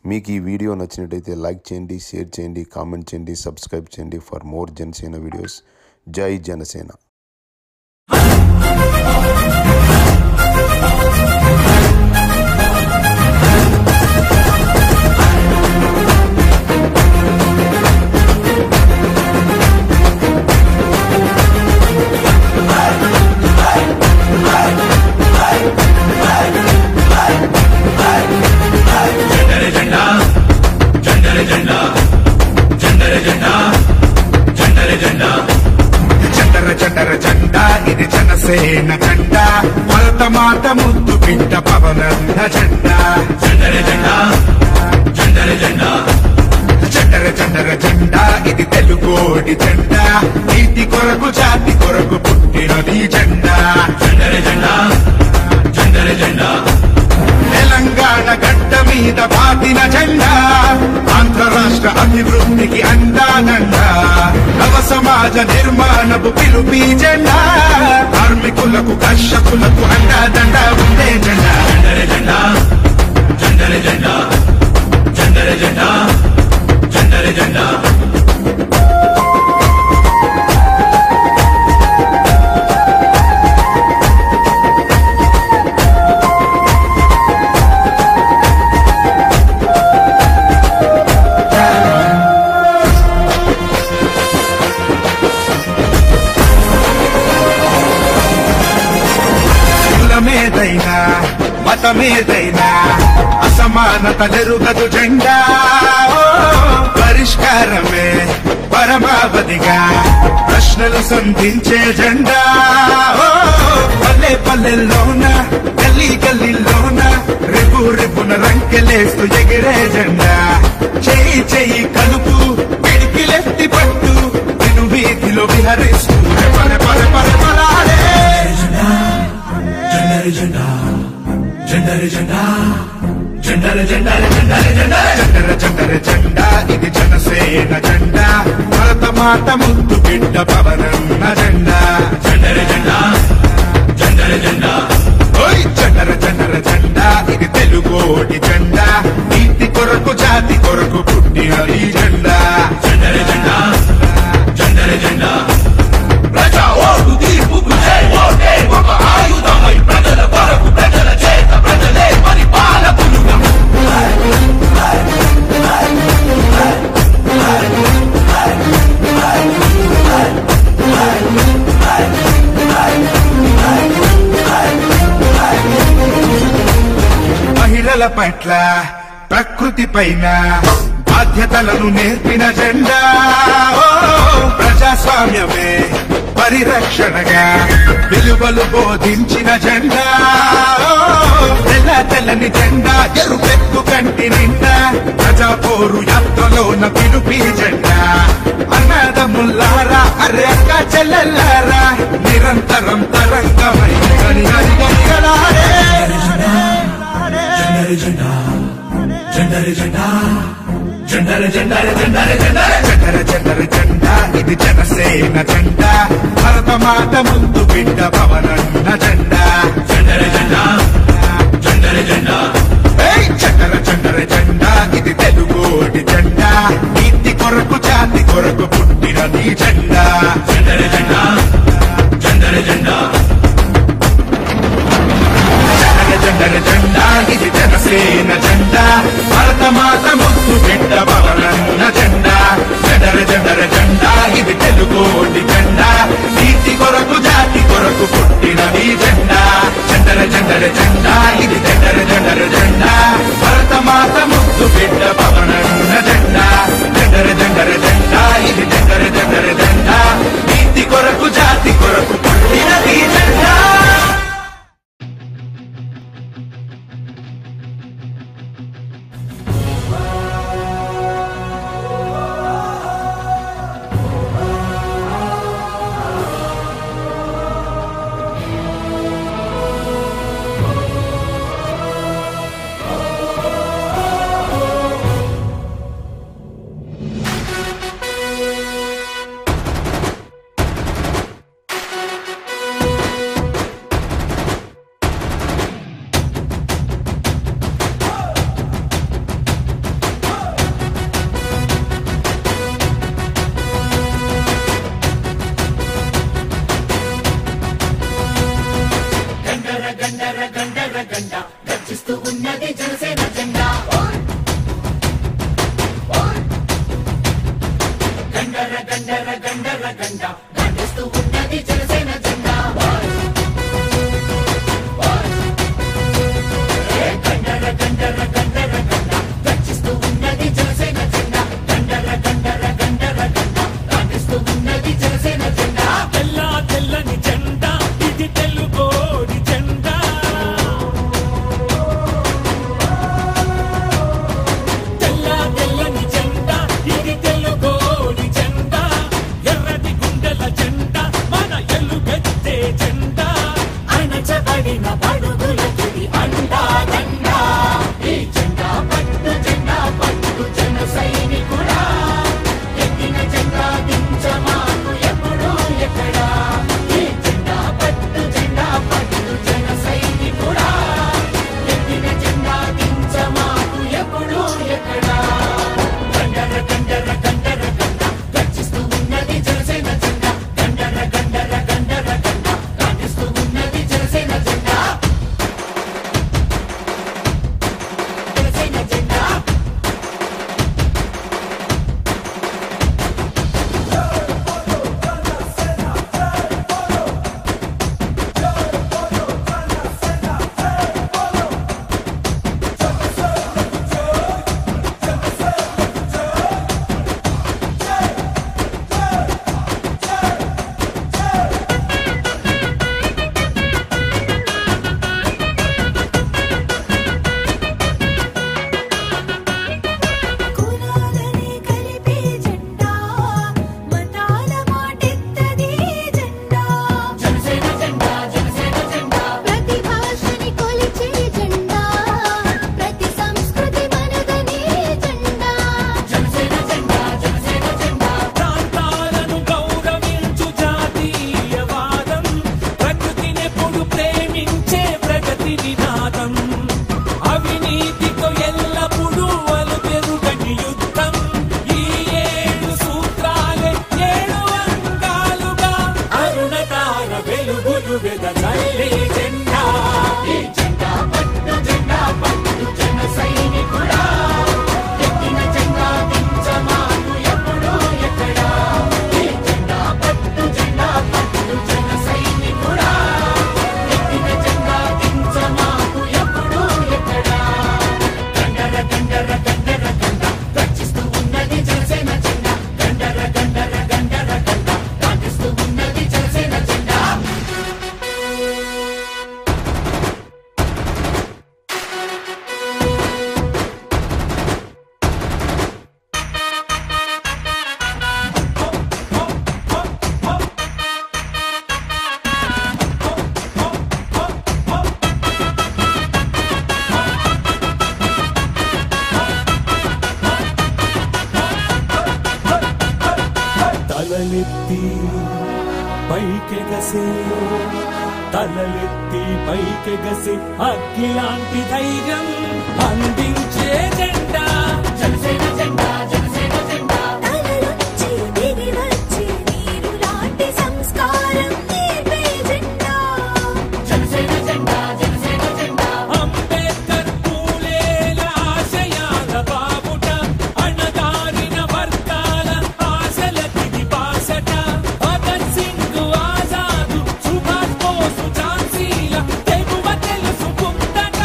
మీకు ఈ వీడియో నచ్చినట్టయితే లైక్ చేయండి షేర్ చేయండి కామెంట్ చేయండి సబ్స్క్రైబ్ చేయండి ఫర్ మోర్ జనసేన వీడియోస్ జై జనసేన చండర చండర జెండా ఇది జనసేన జెండా భరత మాత ముద్దు బిడ్డ పవనన్న జెండా చండర జెండా చండర జెండా చండర చండర జెండా ఇది తెలుగోడి జెండా నీతి కొరకు జాతి కొరకు పుట్టినది జెండా చండర జెండా చండర జెండా తెలంగాణ గడ్డ మీద బాతిన జెండా ఆంధ్ర రాష్ట్ర అభివృద్ధికి అందానండా నవ సమాజ నిర్మాణపు పిలుపి జెండా కార్మికులకు కర్షకులకు అండాదండ ఉండే జెండా జెండర జెండా జెండర జెండా జెండర జెండా జెండర జెండా కులమేదైనా మతమేదైనా అసమానతలెరుగదు జెండా ఓ, పరిష్కారమే పరమావధిగా ప్రశ్నలు సంధించే జెండా ఓ, పల్లె పల్లెల్లోన గల్లీ గల్లీలోన రేపు రేపున రంకెలేస్తూ ఎగిరే జెండా చెయ్యి చెయ్యి కలుపు పిడికిలెత్తి పట్టు విను వీధిలో విహరిస్తూ పర పర పర పరాడే జెండర్ జెండా జెండర్ జెండా జెండర్ జెండర్ జెండర్ జెండర్ జెండర్ జెండర్ జెండా ఇది జనసేన జెండా భరత మాత ముద్దు బిడ్డ పవనన్న జెండా జెండర్ జెండా జెండర్ జెండా ఓయ్ జెండర్ జెండర్ జెండా ఇది తెలుగోడి జెండా నీతి కొరకు జాతి కొరకు పుట్టిన ఈ జెండా జెండర్ జెండా జెండర్ జెండా ప్రజా ఓటు తీర్పుకు జై ఓటే ఒక ఆయుధమై ప్రజల కొరకు ప్రజల చేత ప్రజలే పరిపాలకులుగా మహిళల పట్ల ప్రకృతి పైన బాధ్యతలను నేర్పిన జెండా ఓ, ప్రజాస్వామ్యమే పరిరక్షణగా విలువలు బోధించిన జెండా ఓ, తెల్ల తెల్లని జెండా ఎరుపెక్కు కంటి నిండా ప్రజా పోరు యాత్రలోన పిలుపి జెండా అన్నదముల్లారా అరే అక్క చెల్లెల్లారా నిరంతరం తరంగమై గని గని గనిగలాడే జెండర్ జెండా జెండర్ జెండా జెండర్ జెండర్ జెండర్ జెండర్ జెండర్ జెండర్ జెండా ఇది జనసేన జెండా భరత మాత ముందు బిడ్డ పవనన్న జెండా జెండర్ జెండా జెండర్ జెండా ఏయ్ జెండర్ జెండర్ జెండా ఇది తెలుగోడి జెండా నీతి కొరకు జాతి కొరకు పుట్టిన నీ జెండా జెండర్ జెండా జెండర్ జెండా జనగ జెండర జెండా ఇది జనసేన జెండా భరత మాత ముద్దు బిడ్డ పవనన్న జెండా జెండర జెండర జెండా ఇది తెలుగోటి జెండా నీతి కొరకు జాతి కొరకు పుట్టిన ఈ జెండా జెండర జెండర జెండా ఇది జెండర జెండర జెండా గండర గండర గండ గండిస్తూ ఉన్నది జనసేన జెండా బాయ్స్. బాయ్స్. ఏ గండర గండర గండర గండ గర్జిస్తూ ఉన్నది జనసేన జెండా గండర గండర గండర గండ గండిస్తూ ఉన్నది జనసేన జెండా తెల్ల తెల్లని జెండా ఇది తెలుగోడి జెండా తెల్ల తెల్లని జెండా ఇది తెలుగోడి జెండా ఎర్రటి గుండెల జెండా మన ఎలుగెత్తే జెండా అణచబడిన బడుగులకి అండా దండా ఈ జెండా పట్టు జెండా పట్టు జన సైనికుడా ఎక్కిన జెండా దించమాకు ఎప్పుడు ఎక్కడా ఈ జెండా పట్టు జెండా పట్టు జన సైనికుడా ఎక్కిన జెండా దించమాకు ఎప్పుడు ఎక్కడా గండర గండర గండర గండ గర్జిస్తూ ఉన్నది జనసేన జెండా గండర గండర గండర గండ కాంటిస్తూ ఉన్నది జనసేన జెండా జనసేన జెండా కులాలని కలిపే జెండా మతాల మాటెత్తది జెండా జనసేన జెండా జనసేన జెండా ప్రతి భాషని కొలిచే జెండా ప్రతి సంస్కృతి మనదనే జెండా జనసేన జెండా జనసేన జెండా ప్రాంతాలను గౌరవించు జాతీయవాదం ప్రకృతినెప్పుడు ప్రేమించే ప్రగతి నినాదం అవినీతితో ఎల్లప్పుడూ అలు పెరుగని యుద్ధం ఈ ఏడు సూత్రాలే ఏడు అంగాలుగా అరుణతార వెలుగులు వెదజల్లే జెండా ఈ జెండా పట్టు జెండా పట్టు జన సైనికుడా ఎక్కిన జెండా దించమాకు ఎప్పుడు ఎక్కడా ఈ జెండా పట్టు జెండా పట్టు జన సైనికుడా ఎక్కిన జెండా దించమాకు ఎప్పుడు ఎక్కడా గండర గండర గండర గండ గర్జిస్తూ ఉన్నది జనసేన జెండా గండర గండర గండర గండ కాంటిస్తూ ఉన్నది జనసేన జెండా తలలెత్తి పైకెగసే తలలెత్తి పైకెగసే అగ్గిలాంటి ధైర్యం అందించే జెండా జనసేన జెండా జనసేన జెండా తలలొచ్చి దిగి వచ్చి నీరు లాంటి సంస్కారం నేర్పే జెండా జనసేన జెండా జనసేన జెండా అంబేద్కర్ పూలేల ఆశయాల బాబుట అణగారిన వర్గాల ఆశలకి బాసట భగత్ సింగ్ ఆజాదు సుభాష్ బోసు ఝాన్సీల తెగువ తెలుసుకుందట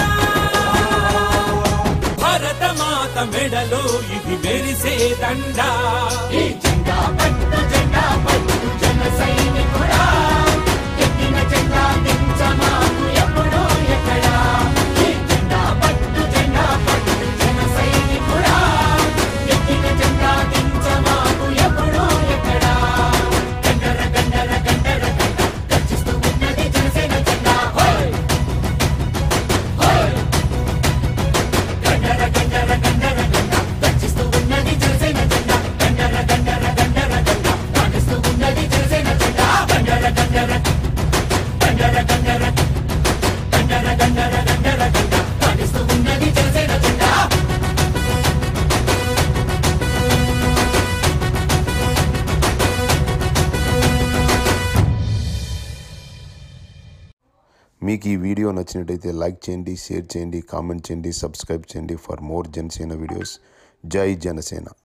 భరత మాత మెడలో ఇది మెరిసే దండా ఈ జెండా పట్టు జెండా పట్టు జన సైనికుడా ఎక్కిన జెండా దించమాకు ఎప్పుడు ఎక్కడా ఈ జెండా పట్టు జెండా పట్టు జన సైనికుడా ఎక్కిన జెండా దించమాకు ఎప్పుడు ఎక్కడా గండర గండర గండర గండ గర్జిస్తూ ఉన్నది జనసేన జెండా హోయ్ హోయ్ గండర గండర గండర గండ గర్జిస్తూ ఉన్నది జనసేన జెండా గండర గండర గండర గండ కాంటిస్తూ ఉన్నది జనసేన జెండా గండర గండర గండర గండర గండర గండర గండర గండ కాంటిస్తూ ఉన్నది జనసేన జెండా మీకు ఈ వీడియో నచ్చినట్టయితే లైక్ చేయండి షేర్ చేయండి కామెంట్ చేయండి సబ్స్క్రైబ్ చేయండి ఫర్ మోర్ జనసేన వీడియోస్ జై జనసేన